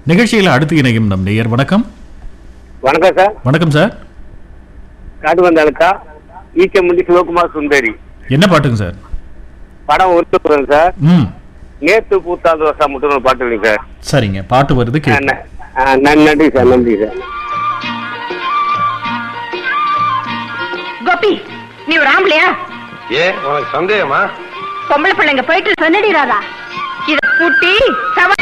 நிகழ்ச்சியில் அடுத்து இணையும் நம் நேயர் வணக்கம் வணக்கம் சார் வணக்கம் சார் காட்டுவந்தாலுக்கா ஈக்க முண்டி சிவகுமார் சுந்தரி என்ன பாட்டுங்க சார் படம் ஒருத்தர் சார் ம் நேத்து பூத்தாது வருஷம் மட்டும் ஒரு பாட்டு இல்லைங்க சார் சரிங்க பாட்டு வருது ஆ, கேட்கும் ந- ஆ, நன்- நன்றி சார் நன்றி சார் கோபி நீ ஒரு ஆம்பளையா ஏ உனக்கு சந்தேகமா பொம்பளை பிள்ளைங்க போயிட்டு சொன்னடி ராதா இத பூட்டி சவா